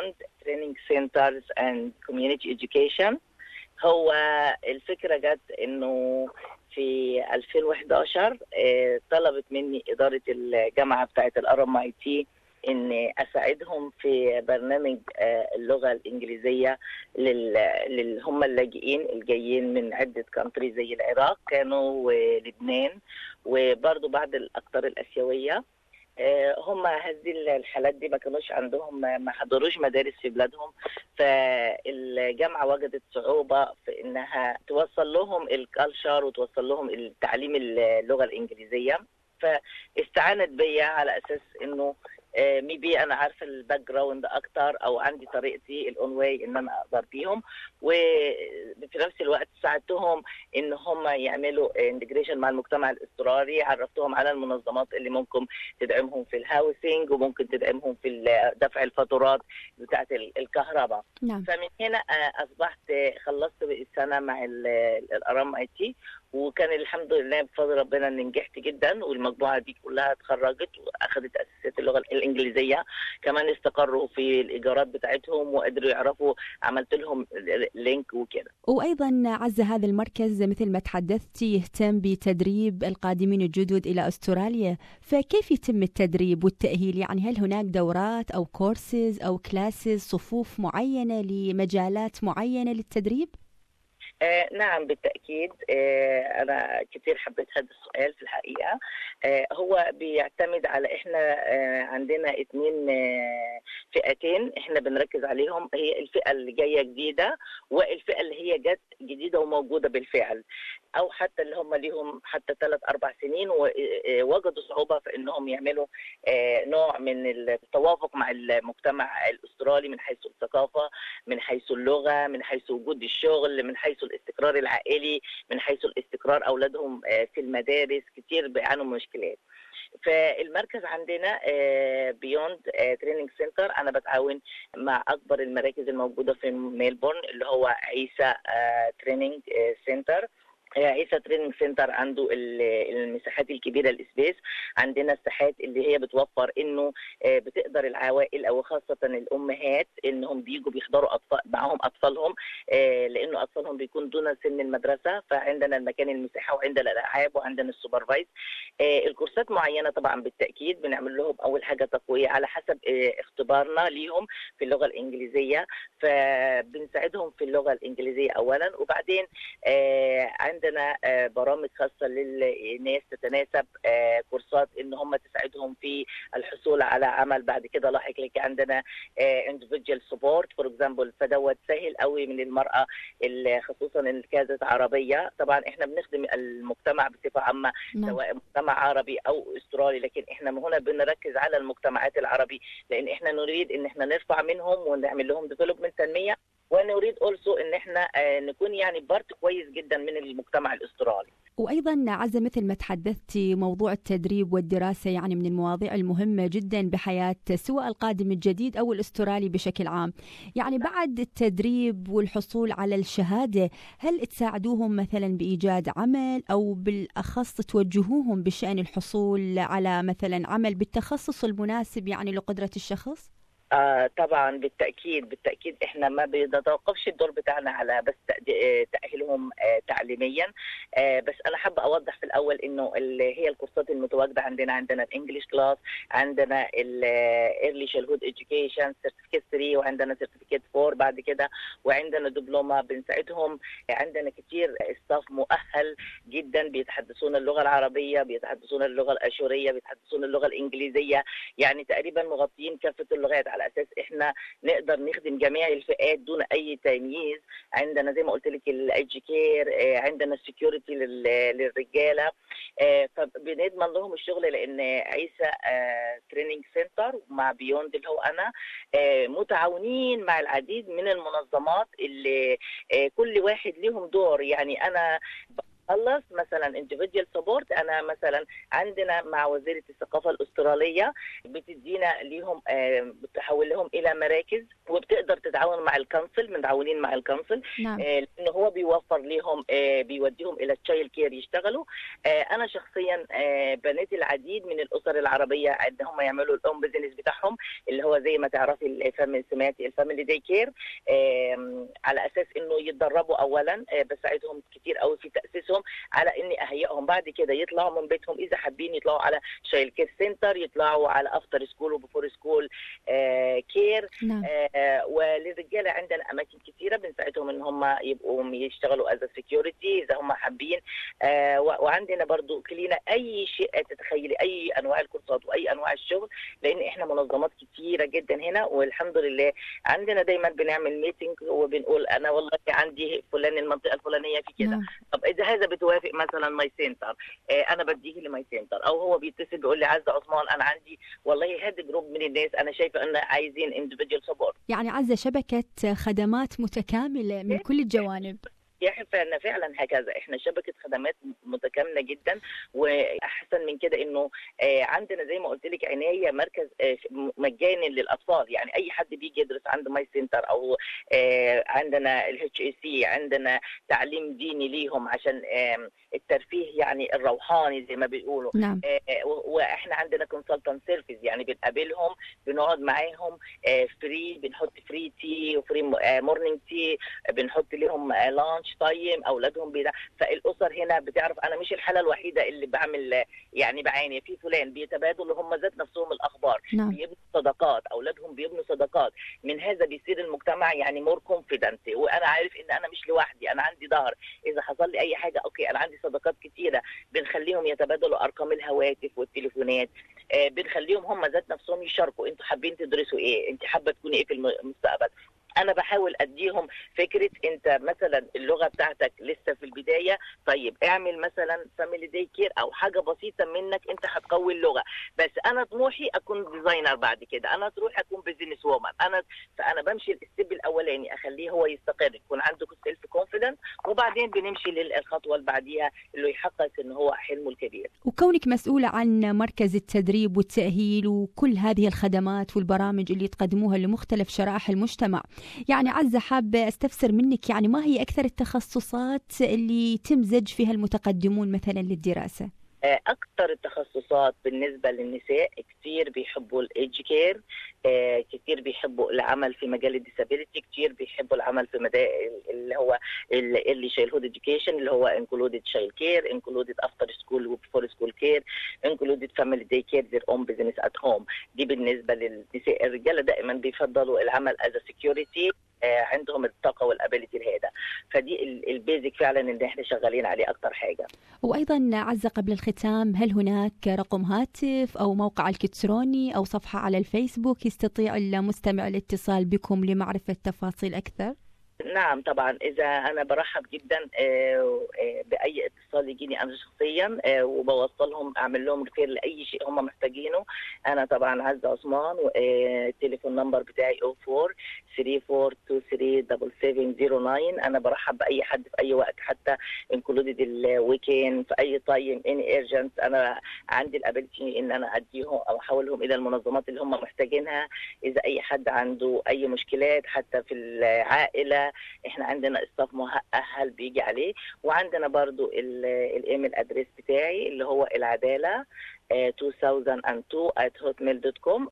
Beyond Training Centers and Community Education هو الفكرة جت إنه في 2011 آه، طلبت مني إدارة الجامعة بتاعة الأرم اي تي إن أساعدهم في برنامج آه، اللغة الإنجليزية لل هم اللاجئين الجايين من عدة كانتري زي العراق كانوا ولبنان وبرضو بعض الأقطار الآسيوية آه، هم هذه الحالات دي ما كانوش عندهم ما حضروش مدارس في بلادهم فالجامعه وجدت صعوبه في انها توصل لهم الكالتشر وتوصل لهم التعليم اللغه الانجليزيه فاستعانت بيا على اساس انه ميبي انا عارفه الباك جراوند اكتر او عندي طريقتي الاون واي ان انا اقدر بيهم وفي نفس الوقت ساعدتهم ان هم يعملوا انتجريشن مع المجتمع الاسترالي عرفتهم على المنظمات اللي ممكن تدعمهم في الهاوسنج وممكن تدعمهم في دفع الفاتورات بتاعه الكهرباء نعم. فمن هنا اصبحت خلصت السنه مع الارام اي تي وكان الحمد لله بفضل ربنا اني نجحت جدا والمجموعه دي كلها اتخرجت واخذت اساسيات اللغه الانجليزيه كمان استقروا في الايجارات بتاعتهم وقدروا يعرفوا عملت لهم لينك وكده وايضا عزه هذا المركز مثل ما تحدثتي يهتم بتدريب القادمين الجدد الى استراليا فكيف يتم التدريب والتاهيل يعني هل هناك دورات او كورسز او كلاسز صفوف معينه لمجالات معينه للتدريب آه نعم بالتأكيد آه أنا كثير حبيت هذا السؤال في الحقيقة آه هو بيعتمد على إحنا آه عندنا اثنين آه فئتين إحنا بنركز عليهم هي الفئة اللي جاية جديدة والفئة اللي هي جت جديدة وموجودة بالفعل أو حتى اللي هم ليهم حتى ثلاث أربع سنين ووجدوا صعوبة في إنهم يعملوا آه نوع من التوافق مع المجتمع الأسترالي من حيث الثقافة من حيث اللغة من حيث وجود الشغل من حيث الاستقرار العائلي من حيث الاستقرار اولادهم في المدارس كتير بيعانوا من مشكلات فالمركز عندنا بيوند تريننج سنتر انا بتعاون مع اكبر المراكز الموجوده في ميلبورن اللي هو عيسى تريننج سنتر عيسى تريننج سنتر عنده المساحات الكبيره الاسبيس عندنا الساحات اللي هي بتوفر انه بتقدر العوائل او خاصه الامهات انهم بيجوا بيحضروا اطفال معاهم اطفالهم لانه اطفالهم بيكون دون سن المدرسه فعندنا المكان المساحه وعندنا الالعاب وعندنا السوبرفايز الكورسات معينه طبعا بالتاكيد بنعمل لهم اول حاجه تقويه على حسب اختبارنا ليهم في اللغه الانجليزيه فبنساعدهم في اللغه الانجليزيه اولا وبعدين عندنا عندنا برامج خاصة للناس تتناسب كورسات ان هم تساعدهم في الحصول على عمل بعد كده لاحق لك عندنا individual support فور اكزامبل فدوت سهل قوي من المرأة خصوصا اللي كانت عربية طبعا احنا بنخدم المجتمع بصفة عامة نعم. سواء مجتمع عربي او استرالي لكن احنا هنا بنركز على المجتمعات العربي لان احنا نريد ان احنا نرفع منهم ونعمل لهم ديفلوبمنت تنمية ونريد اولسو ان احنا نكون يعني بارت كويس جدا من المجتمع الاسترالي وايضا عزه مثل ما تحدثتي موضوع التدريب والدراسه يعني من المواضيع المهمه جدا بحياه سواء القادم الجديد او الاسترالي بشكل عام يعني بعد التدريب والحصول على الشهاده هل تساعدوهم مثلا بايجاد عمل او بالاخص توجهوهم بشان الحصول على مثلا عمل بالتخصص المناسب يعني لقدره الشخص آه طبعا بالتاكيد بالتاكيد احنا ما بنتوقفش الدور بتاعنا على بس تاهيلهم آه تعليميا آه بس انا حابه اوضح في الاول انه اللي هي الكورسات المتواجده عندنا عندنا الانجليش كلاس عندنا الايرلي شيلهود اديوكيشن سيرتيفيكيت 3 وعندنا سيرتيفيكيت 4 بعد كده وعندنا دبلومه بنساعدهم عندنا كتير ستاف مؤهل جدا بيتحدثون اللغه العربيه بيتحدثون اللغه الاشوريه بيتحدثون اللغه الانجليزيه يعني تقريبا مغطيين كافه اللغات على اساس احنا نقدر نخدم جميع الفئات دون اي تمييز عندنا زي ما قلت لك الايدج كير عندنا السكيورتي للرجاله فبنضمن لهم الشغل لان عيسى تريننج سنتر مع بيوند اللي هو انا متعاونين مع العديد من المنظمات اللي كل واحد ليهم دور يعني انا خلص مثلا individual سبورت انا مثلا عندنا مع وزيره الثقافه الاستراليه بتدينا ليهم بتحول لهم الى مراكز وبتقدر تتعاون مع الكونسل متعاونين مع الكونسل نعم. لانه هو بيوفر لهم بيوديهم الى التشايلد كير يشتغلوا انا شخصيا بنيت العديد من الاسر العربيه ان هم يعملوا الاون بزنس بتاعهم اللي هو زي ما تعرفي الفاميلي سمعتي الفاميلي داي كير على اساس انه يتدربوا اولا بساعدهم كتير قوي في تاسيسهم على اني اهيئهم بعد كده يطلعوا من بيتهم اذا حابين يطلعوا على شايل كير سنتر يطلعوا على افتر سكول وبفور سكول كير نعم. وللرجاله عندنا اماكن كثيره بنساعدهم ان هم يبقوا يشتغلوا از سكيورتي اذا هم حابين آه وعندنا برضو كلينا اي شيء تتخيلي اي انواع الكورسات واي انواع الشغل لان احنا منظمات كثيره جدا هنا والحمد لله عندنا دايما بنعمل ميتنج وبنقول انا والله عندي فلان المنطقه الفلانيه في كده نعم. طب اذا هذا بتوافق مثلا ماي سنتر آه انا بديه لماي سنتر او هو بيتصل بيقول لي عزه عثمان انا عندي والله هذا جروب من الناس انا شايفه ان عايزين individual سبورت يعني عزة شبكة خدمات متكاملة من كل الجوانب يحب ان فعلا هكذا احنا شبكه خدمات متكامله جدا واحسن من كده انه عندنا زي ما قلت لك عنايه مركز مجاني للاطفال يعني اي حد بيجي يدرس عند ماي سنتر او عندنا الاتش اي سي عندنا تعليم ديني ليهم عشان الترفيه يعني الروحاني زي ما بيقولوا نعم. واحنا عندنا كونسلتنت سيرفيس يعني بنقابلهم بنقعد معاهم فري بنحط فري تي وفري مورنينج تي بنحط لهم لانش طيب اولادهم بيدا فالاسر هنا بتعرف انا مش الحاله الوحيده اللي بعمل يعني بعاني في فلان بيتبادلوا هم ذات نفسهم الاخبار نعم. بيبنوا صداقات اولادهم بيبنوا صداقات من هذا بيصير المجتمع يعني مور كونفيدنت وانا عارف ان انا مش لوحدي انا عندي ظهر اذا حصل لي اي حاجه اوكي انا عندي صداقات كتيره بنخليهم يتبادلوا ارقام الهواتف والتليفونات آه بنخليهم هم ذات نفسهم يشاركوا انتوا حابين تدرسوا ايه انت حابه تكوني ايه في المستقبل انا بحاول اديهم فكره انت مثلا اللغه بتاعتك لسه في البدايه طيب اعمل مثلا فاميلي داي كير او حاجه بسيطه منك انت هتقوي اللغه بس انا طموحي اكون ديزاينر بعد كده انا طموحي اكون بزنس وومن انا فانا بمشي الستيب الاولاني اخليه هو يستقر يكون عنده سيلف كونفيدنس وبعدين بنمشي للخطوه اللي بعديها اللي يحقق ان هو حلمه الكبير وكونك مسؤوله عن مركز التدريب والتاهيل وكل هذه الخدمات والبرامج اللي تقدموها لمختلف شرائح المجتمع يعني عزة حابة استفسر منك يعني ما هي أكثر التخصصات اللي تمزج فيها المتقدمون مثلا للدراسة؟ اكثر التخصصات بالنسبه للنساء كثير بيحبوا الايدج كير كثير بيحبوا العمل في مجال الديسابيلتي كثير بيحبوا العمل في مجال اللي هو اللي شايلهود اديوكيشن اللي هو انكلودد شايل كير انكلودد افتر سكول وبفور سكول كير انكلودد فاميلي داي كير ذير اون بزنس ات هوم دي بالنسبه للنساء الرجاله دائما بيفضلوا العمل از سكيورتي عندهم الطاقه والابيلتي لهذا فدي البيزك فعلا اللي احنا شغالين عليه اكثر حاجه وايضا عزه قبل الختام هل هناك رقم هاتف او موقع الكتروني او صفحه على الفيسبوك يستطيع المستمع الاتصال بكم لمعرفه تفاصيل اكثر نعم طبعا اذا انا برحب جدا باي اتصال يجيني انا شخصيا وبوصلهم اعمل لهم ريفير لاي شيء هم محتاجينه انا طبعا عزه عثمان التليفون نمبر بتاعي 04 3423 انا برحب باي حد في اي وقت حتى انكلودد الويكند في اي تايم اني ايرجنت انا عندي الابيلتي ان انا اديهم او احولهم الى المنظمات اللي هم محتاجينها اذا اي حد عنده اي مشكلات حتى في العائله احنا عندنا استاف مؤهل بيجي عليه وعندنا برضو الايميل ادريس بتاعي اللي هو العداله 2002 at hotmail.com